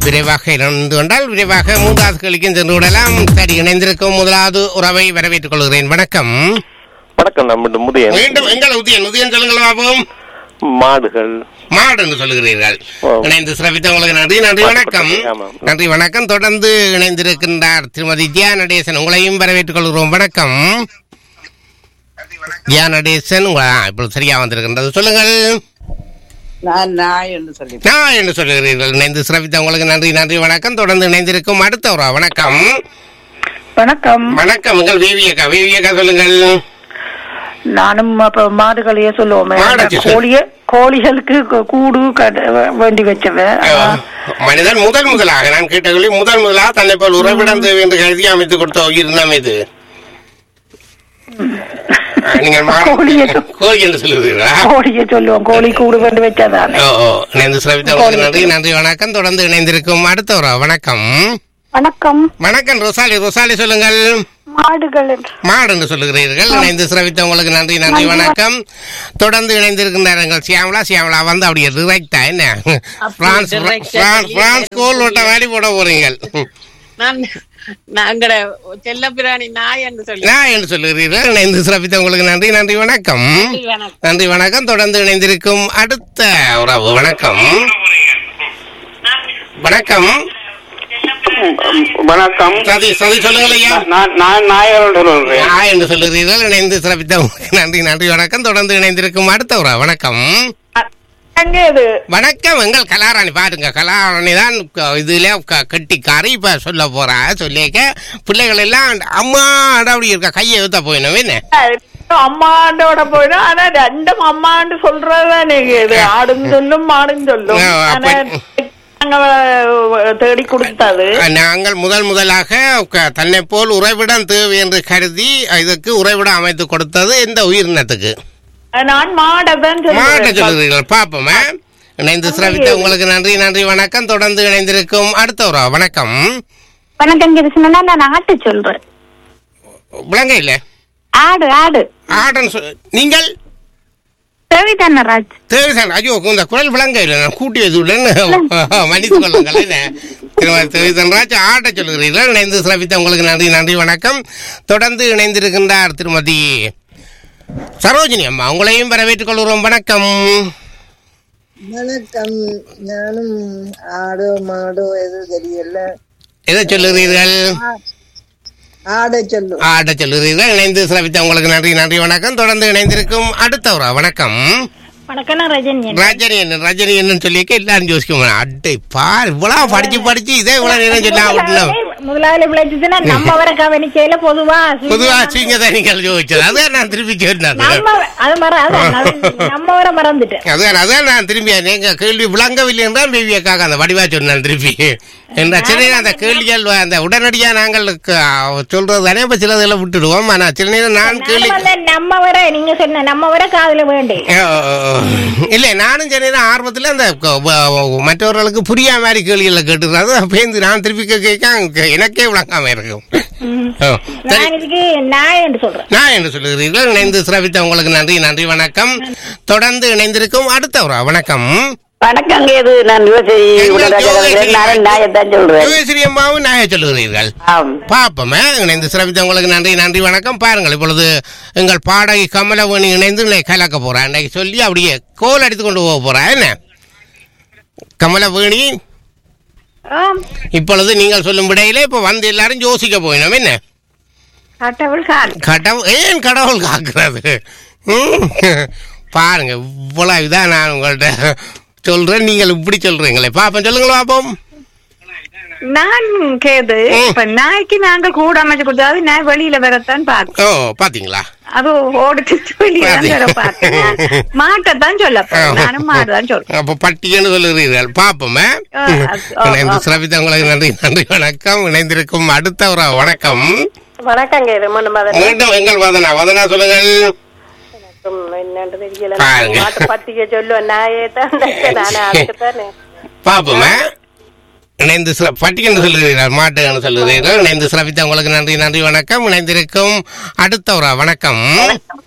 விரைவாக இணைந்து கொண்டால் விரைவாக மூன்றாவது கேள்விக்கும் சென்று விடலாம் சரி இணைந்திருக்கும் முதலாவது உறவை வரவேற்றுக் கொள்கிறேன் வணக்கம் வணக்கம் நம்ம முதியன் மீண்டும் எங்கள் உதயன் உதயன் சொல்லுங்கள் பாப்போம் மாடுகள் மாடு என்று சொல்லுகிறீர்கள் ஓ. இணைந்து சிறப்பித்த உங்களுக்கு நன்றி நன்றி வணக்கம் ஆமாம். நன்றி வணக்கம் தொடர்ந்து இணைந்திருக்கின்றார் திருமதி ஜியா நடேசன் உங்களையும் வரவேற்றுக் கொள்கிறோம் வணக்கம் ஜியா நடேசன் உங்க- ஆ, இப்பொழுது சரியா வந்திருக்கின்றது சொல்லுங்கள் நான் நாய் என்று சொல்லி நான் என்று சொல்லுகிறீர்கள் இணைந்து சிறப்பித்த உங்களுக்கு நன்றி நன்றி வணக்கம் தொடர்ந்து இணைந்திருக்கும் அடுத்த ஒரு வணக்கம் வணக்கம் வணக்கம் உங்கள் விவியக்கா விவியக்கா சொல்லுங்கள் நானும் அப்ப மாடுகளையே சொல்லுவோமே மாடை அந்த சொல்லு. கோழிய கோழிகளுக்கு கு- கூடு கட- வேண்டி வச்சவன் மனிதன் முதல் முதலாக நான் கேட்டவர்களே முதல் முதலாக தன்னை போல் உறவிடம் தேவை என்று கருதி அமைத்துக் கொடுத்த உயிரினம் இது ஆ, நீங்கள் மா- கோழியை சொல். கோழி என்று சொல்லுவீர்களா கோழிய சொல்லுவோம் கோழி கூடு வேண்டி வச்சதானே ஓ ஓ இணைந்து சிறப்பித்த உங்களுக்கு நன்றி நன்றி வணக்கம் தொடர்ந்து இணைந்திருக்கும் அடுத்த ஒரு வணக்கம் வணக்கம் வணக்கம் ரொசாலி ரொசாலி சொல்லுங்கள் மாடுகள் என்று மாடு என்று சொல்லுகிறீர்கள் இணைந்து சிறப்பித்த உங்களுக்கு நன்றி நன்றி வணக்கம் தொடர்ந்து இணைந்திருக்கின்றார்கள் சியாமலா சியாமலா வந்து அப்படியே டிரெக்டா என்ன பிரான்ஸ் direct ஆ பிரான்ஸ் பிரான்ஸ் கோல் ஓட்ட வேலி போட போறீங்கள் நான் நாங்கட செல்ல பிராணி நாய் என்று சொல்லி நான் என்று சொல்லுகிறீர்கள் இணைந்து சிறப்பித்த உங்களுக்கு நன்றி நன்றி வணக்கம் வணக்கம். நன்றி வணக்கம் தொடர்ந்து இணைந்திருக்கும் அடுத்த உறவு வணக்கம் வணக்கம் வணக்கம் சதி சதி சொல்லுங்கள் ஐயா நான் நான் நாயரோடு சொல்றேன் நான் என்று சொல்லுகிறீர்கள் இணைந்து சிறப்பித்த உங்களுக்கு நன்றி நன்றி வணக்கம் தொடர்ந்து இணைந்திருக்கும் அடுத்த உறவு வணக்கம் அங்கே இது வணக்கம் எங்கள் கலாராணி பாருங்க கலாராணி தான் க- இதுல க- கட்டிக்காரி இப்ப சொல்ல போறா சொல்லிக்க பிள்ளைகள் எல்லாம் அம்மா அப்படி இருக்க கையை ஊத்த போயிடும் என்ன அம்மாண்டோட போயிடும் ஆனா ரெண்டும் அம்மாண்டு சொல்றதுதானே இது ஆடும் சொல்லும் மாடும் சொல்லும் ஆ, ஆனா அப்ப- நாங்க தேடி கொடுத்தது நாங்கள் முதல் முதலாக க- தன்னை போல் உறைவிடம் தேவை என்று கருதி இதுக்கு உறைவிடம் அமைத்து கொடுத்தது இந்த உயிரினத்துக்கு நான் மாடதான் மாட்ட சொல்லுவேன் சொல்லுகிறீர்கள் பாப்போமே இணைந்து சிரவித்த உங்களுக்கு நன்றி நன்றி வணக்கம் தொடர்ந்து இணைந்திருக்கும் அடுத்த ஒரு வணக்கம் வணக்கம் கிருஷ்ணனா நான் ஆட்டு சொல்றேன் விளங்க இல்ல ஆடு ஆடு ஆடன் சொல் நீங்கள் தேவிதான ராஜ் தேவிதான் ஐயோ இந்த குரல் விளங்க இல்லை நான் கூட்டி வைத்துள்ளேன்னு மன்னித்து கொள்ளுங்கள் என்ன திருமதி தேவிதன்ராஜ் ஆட்ட சொல்லுகிறீர்கள் இணைந்து சிறப்பித்த உங்களுக்கு நன்றி நன்றி வணக்கம் தொடர்ந்து இணைந்திருக்கின்றார் திருமதி சரோஜினி அம்மா உங்களையும் வரவேற்றுக் கொள்கிறோம் வணக்கம் வணக்கம் நானும் ஆடோ மாடோ எது தெரியல எதை சொல்லுகிறீர்கள் ஆடை சொல்லும் ஆட்ட சொல்லுகிறீர்கள் இணைந்து சிறப்பித்த உங்களுக்கு நன்றி நன்றி வணக்கம் தொடர்ந்து இணைந்திருக்கும் அடுத்தவரா வணக்கம் வணக்கம் நான் ரஜினி ரஜினி என்ன ரஜினி என்னன்னு சொல்லிக்க எல்லாரும் யோசிக்க அட்டை பார் இவ்வளவு படிச்சு படிச்சு இதே இவ்வளவு நேரம் சொன்னா விட்டுலாம் முதலாளி விளைச்சுன்னா நம்ம வர கவனிக்கையில பொதுவா பொதுவா சீங்க தான் நீங்கள் யோசிச்சது அதான் நான் திருப்பி சொன்னது நம்ம அது மற அதான் அது நம்ம வர மறந்துட்டேன் அதான் அதான் நான் திரும்பி நீங்க கேள்வி விளங்கவில்லை என்றால் தேவியக்காக அந்த வடிவா சொன்னேன் திருப்பி என்ற சில நேரம் அந்த கேள்விகள் வ- அந்த உடனடியா நாங்கள் க- சொல்றது தானே இப்ப சிலதெல்லாம் விட்டுடுவோம் ஆனா சில நேரம் நான் கேள்வி நானும் வந்து நம்ம வர நீங்க சொன்ன நம்ம வர காதுல வேண்டே இல்ல நானும் சில நேரம் ஆர்வத்துல அந்த க- வ- வ- மற்றவர்களுக்கு புரியாத மாதிரி கேள்விகளை கேட்டுறாரு அப்பேந்து நான் திருப்பி கேட்க எனக்கே விளங்காம இருக்கும் ஓ, சரி நான் இதுக்கு நாய் என்று சொல்றேன் நான் என்று சொல்லுகிறீர்கள் இணைந்து சிறப்பித்த உங்களுக்கு நன்றி நன்றி வணக்கம் தொடர்ந்து இணைந்திருக்கும் அடுத்த ஒரு வணக்கம் வணக்கம் இது நான் யோசி நான் நாயத்தான் சொல்றேன் யோகேஸ்வரி அம்மாவும் நாய சொல்லுகிறீர்கள் ஆம் பாப்போமே இணைந்து சிறப்பித்த உங்களுக்கு நன்றி நன்றி வணக்கம் பாருங்கள் இப்பொழுது எங்கள் பாடகி கமலவேணி இணைந்து இன்னைக்கு கலக்க போறா இன்னைக்கு சொல்லி அப்படியே கோல் அடித்து கொண்டு போக போறா என்ன கமலவேணி ஆம் இப்பொழுது நீங்கள் சொல்லும் விடையில இப்ப வந்து எல்லாரும் யோசிக்க போயினோம் என்ன கடவுள் கால் கடவுள் ஏன் கடவுள் காக்குறது ம்? பாருங்க இவ்வளவு இதான் நான் உங்கள்ட்ட சொல்றேன் நீங்கள் இப்படி சொல்றீங்களே பாப்போம் சொல்லுங்களா பாப்போம் நான் கேது ம். இப்ப நாய்க்கு நாங்க கூட அமைச்சு கொடுத்தாது நாய் வெளியில வரத்தான் பார்த்தேன் ஓ பாத்தீங்களா அது ஓடிச்சு வெளியில தான் வர பார்த்தேன் மாட்டைத்தான் சொல்ல போறேன். நானும் மாடுதான் சொல்றேன் அப்ப பட்டியன்னு சொல்லுகிறீர்கள் பாப்போமே ஆ, அது- ஆ, இணைந்து ஆ. சிறப்பித்த உங்களுக்கு நன்றி நன்றி வணக்கம் இணைந்திருக்கும் அடுத்த ஒரு வணக்கம் வணக்கம் கேது மதம் மீண்டும் எங்கள் வதனா வதனா சொல்லுங்கள் என்னன்னு தெரியல பாருங்க. மாட்டு பத்திரிக்கை சொல்லுவேன் நாயே தான் நானே அதுக்கு தானே பாப்போமே இணைந்து சிற பட்டியல் சொல்லுகிறீர்கள் மாட்டுன்னு சொல்லுகிறீர்கள் இணைந்து சிறப்பித்த உங்களுக்கு நன்றி நன்றி வணக்கம் இணைந்திருக்கும் அடுத்த ஒரு வணக்கம்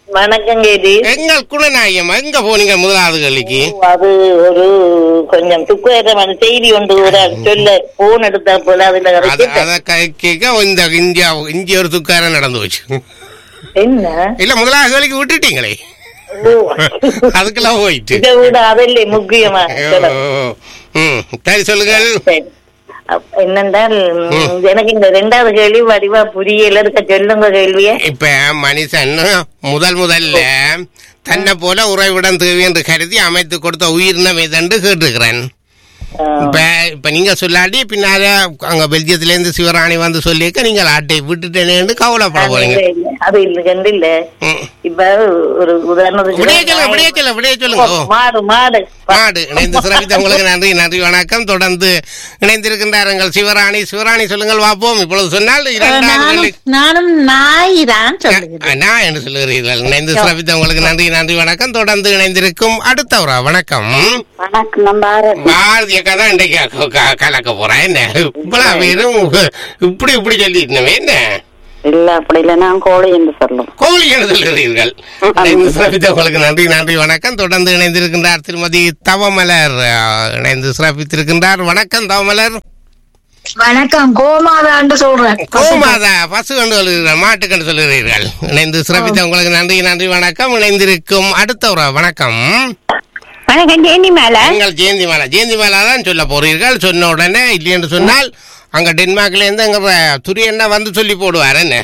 வணக்கம் கேதி எங்கள் குணநாயகம் எங்க போனீங்க முதலாவது கேள்விக்கு அது ஒரு கொஞ்சம் துக்கமான செய்தி ஒன்று ஒரு சொல்ல போன் எடுத்தா போல அதுல அத கிடைச்சிட்டு. அத கே- கேட்க இந்த இந்தியா இந்திய ஒரு துக்காரம் நடந்து போச்சு என்ன இல்ல முதலாவது கேள்விக்கு விட்டுட்டீங்களே ஓ. அதுக்கெல்லாம் போயிட்டு இதை விட அதில்லை முக்கியமா சொல்ல. ஓ, ம் சரி சொல்லுங்கள் சரி. அப்ப என்னென்றால் ம், எனக்கு இந்த ரெண்டாவது கேள்வி வடிவா புரியல இருக்க சொல்லுங்க கேள்விய இப்ப மனுஷன் முதல் முதல்ல தன்னை போல உறைவிடம் தேவை என்று கருதி அமைத்து கொடுத்த உயிரினம் எதென்று கேட்டிருக்கிறேன் இப்ப இப்ப நீங்க சொல்லாட்டி பின்னால அங்க பெல்ஜியத்துல இருந்து சிவராணி வந்து சொல்லியிருக்க நீங்கள் ஆட்டை விட்டுட்டேன்னு கவலைப்பட போறீங்க அது இல்ல கண்டு இல்ல ம். இப்ப ஒரு உதாரணத்துக்கு விடைய சொல்லுங்க விடைய சொல்லுங்க விடைய சொல்லுங்க ஓ. மாடு மாடு மாடு இணைந்து சிறப்பித்த உங்களுக்கு நன்றி நன்றி வணக்கம் தொடர்ந்து இணைந்திருக்கின்றார் எங்கள் சிவராணி சிவராணி சொல்லுங்கள் பார்ப்போம் இப்பொழுது சொன்னால் இரண்டாவது நானும் கேள்வி. நானும் நாய் தான் சொல்லுகிறேன் அஹ், நான் என்று சொல்லுகிறீர்கள் இணைந்து சிறப்பித்த உங்களுக்கு நன்றி நன்றி வணக்கம் தொடர்ந்து இணைந்திருக்கும் அடுத்தவரா வணக்கம் வணக்கம் நம்ம பாரதிய கதை இன்றைக்கு க- க- கலக்க போறேன் என்ன இப்பெல்லாம் வெறும் இப்படி இப்படி சொல்லிட்டு என்ன இல்ல அப்படி இல்ல நான் கோழி என்று சொல்லும் கோழி என்று சொல்லுகிறீர்கள் இணைந்து சிறப்பித்த உங்களுக்கு நன்றி நன்றி வணக்கம் தொடர்ந்து இணைந்திருக்கின்றார் திருமதி தவமலர் அஹ், இணைந்து சிறப்பித்திருக்கின்றார் வணக்கம் தவமலர் வணக்கம் கோமாதான்னு சொல்றேன் கோமாதா பசு கண்டு சொல்லுகிறீர்கள் மாட்டு கண்டு சொல்லுகிறீர்கள் இணைந்து சிறப்பித்த உங்களுக்கு நன்றி நன்றி வணக்கம் இணைந்திருக்கும் அடுத்தவரா வணக்கம் வணக்கம் ஜெயந்தி மேல நீங்கள் ஜெயந்தி மாலா ஜெயந்தி மாலா தான் சொல்ல போறீர்கள் சொன்ன உடனே இல்லை என்று சொன்னால் அங்க டென்மார்க்ல இருந்து அங்க துரி என்ன வந்து சொல்லி போடுவார் என்ன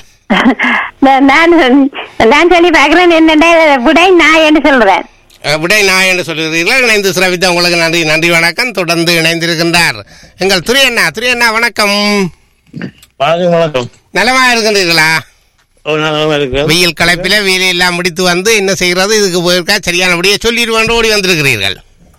நான் நான் சொல்லி பாக்குறேன் என்னடா விடை நான் என்ன சொல்றேன் அஹ், விடை நான் என்று சொல்லுகிறீர்கள் இணைந்து சிறப்பித்த உங்களுக்கு நன்றி நன்றி வணக்கம் தொடர்ந்து இணைந்திருக்கின்றார் எங்கள் துரி அண்ணா துரி அண்ணா வணக்கம் வணக்கம் வணக்கம் நலமா இருக்கின்றீர்களா ஒரு நல்லா இருக்கு வெயில் களைப்பில வேலை எல்லாம் முடித்து வந்து என்ன செய்யறது இதுக்கு போயிருக்கா சரியானபடியே சொல்லிடுவேன் ஓடி வந்திருக்கிறீர்கள்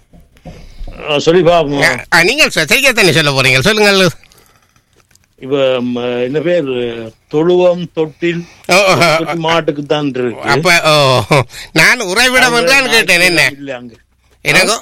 அஹ் சொல்லி பாப்போம் அஹ், நீங்கள் சொ- சரியாத்தானே சொல்ல போறீங்க சொல்லுங்கள் இப்ப ம, என்ன பேர் தொழுவம் தொட்டில் ஓ, ஓ, ஓ. தொட்டி மாட்டுக்கு தான் இருக்கு அப்ப ஓ நான் உறைவிடம் என்றான் கேட்டேன் என்ன இல்ல அங்க எனக்கோ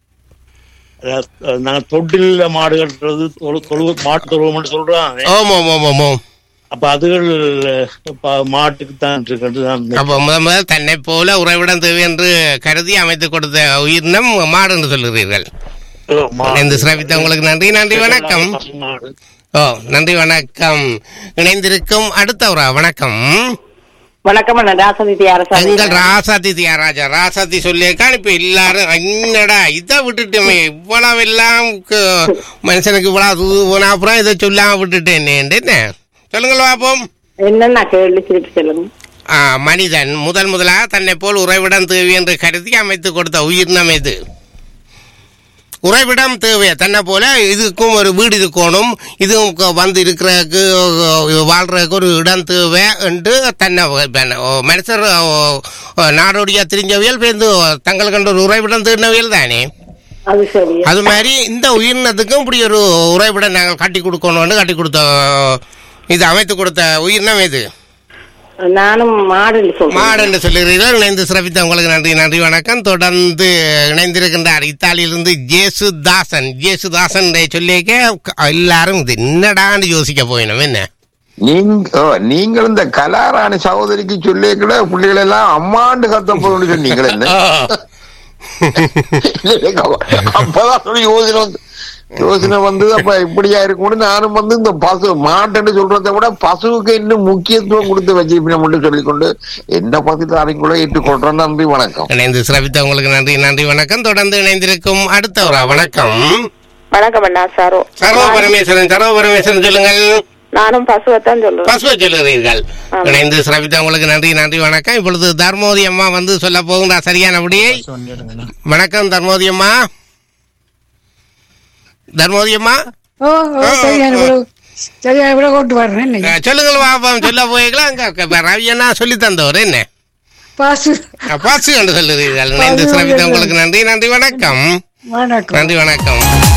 அஹ் நாங்க தொட்டில்ல மாடு கட்டுறது தொழு தொழுவ மாட்டு தொழுவம்னு சொல்றோம் ஓம் ஓம் ஓம் ஓம் ஓம் அப்ப அதுகள் ப- மாட்டுக்கு தான் இருக்கு தான் அப்ப முதல் முதல் தன்னை போல உறைவிடம் தேவை என்று கருதி அமைத்து கொடுத்த உயிரினம் மாடு என்று சொல்லுகிறீர்கள் இந்த சிறப்பித்த உங்களுக்கு நன்றி நன்றி வணக்கம் மாடு ஓ நன்றி வணக்கம் இணைந்திருக்கும் அடுத்தவரா வணக்கம் வணக்கம் அண்ணா ராசநிதி அரசாங்கம் எங்கள் ராசாத்தி தியாகராஜா ராசாத்தி சொல்லியிருக்கான் இப்ப எல்லாரும் என்னடா இதை விட்டுட்டுமே இவ்வளவு எல்லாம் கு- மனுஷனுக்கு இவ்வளவு தூது போனா அப்புறம் இதை சொல்லாம விட்டுட்டேன் என்ன சொல்லுங்கள் பாப்போம் என்னன்னா கேள்வி திருப்பி சொல்லுங்க ஆ, மனிதன் முதல் முதலாக தன்னை போல் உறைவிடம் தேவை என்று கருதி அமைத்து கொடுத்த உயிரினம் இது உறைவிடம் தேவை தன்னை போல இதுக்கும் ஒரு வீடு இருக்கணும் இதுவும் க- வந்து இருக்கிறதுக்கு வாழ்றதுக்கு ஒரு இடம் தேவை என்று தன்னை இப்ப என்ன, ஓ, மனுஷர் ஓ, ஓ, நாடோடியா தெரிஞ்சவியல் பேருந்து தங்கள் கண்ட ஒரு உறைவிடம் தேடினவியல் தானே அது சரி அது மாதிரி இந்த உயிரினத்துக்கும் இப்படி ஒரு உறைவிடம் நாங்கள் கட்டி கொடுக்கணும்னு கட்டி கொடுத்த இது அமைத்து கொடுத்த உயிரினம் இது நானும் மாடு சொல்றேன் மாடு என்று சொல்லுகிறீர்கள் இணைந்து சிறப்பித்த உங்களுக்கு நன்றி நன்றி வணக்கம் தொடர்ந்து இணைந்திருக்கின்றார் இத்தாலியிலிருந்து ஜேசுதாசன் ஜேசுதாசன் சொல்லிக்க எல்லாரும் இது என்னடான்னு யோசிக்க போயினோம் என்ன நீங்க ஓ, நீங்கள் இந்த கலாராணி சகோதரிக்கு சொல்லிக்கல பிள்ளைகள் எல்லாம் அம்மாண்டு கத்த போகணும்னு சொன்னீங்களே என்ன அப்பதான் சொல்லி யோசனை வந்து யோசனை வந்து அப்ப இப்படியா இருக்கும்னு நானும் வந்து இந்த பசு மாட்டுன்னு சொல்றதை விட பசுவுக்கு இன்னும் முக்கியத்துவம் கொடுத்து வச்சிருப்பேன் மட்டும் சொல்லிக்கொண்டு என்ன பத்தி அறிங்குள்ள ஏற்றுக்கொள்றேன் நன்றி வணக்கம் இணைந்து சிறப்பித்த உங்களுக்கு நன்றி நன்றி வணக்கம் தொடர்ந்து இணைந்திருக்கும் அடுத்தவரா வணக்கம் வணக்கம் அண்ணா சாரோ சர்வ பரமேஸ்வரன் சர்வ பரமேஸ்வரன் சொல்லுங்கள் நானும் பசுவைத்தான் சொல்றேன் பசுவை சொல்லுகிறீர்கள் இணைந்து சிறப்பித்த உங்களுக்கு நன்றி நன்றி வணக்கம் இப்பொழுது தர்மோதி அம்மா வந்து சொல்ல போகின்றா சரியானபடியே வணக்கம் தர்மோதி அம்மா தர்மோதி அம்மா ஓ ஓ சரியான விட சரியான விட கொண்டு வரேன் என்ன அஹ், சொல்லுங்கள் பாப்போம் சொல்ல போய்க்கலாம் அங்க க- ரவி அண்ணா சொல்லி தந்தவர் என்ன பாசு அஹ், பாசு என்று சொல்லுகிறீர்கள் இணைந்து சிறப்பித்த உங்களுக்கு நன்றி நன்றி வணக்கம் வணக்கம் நன்றி வணக்கம்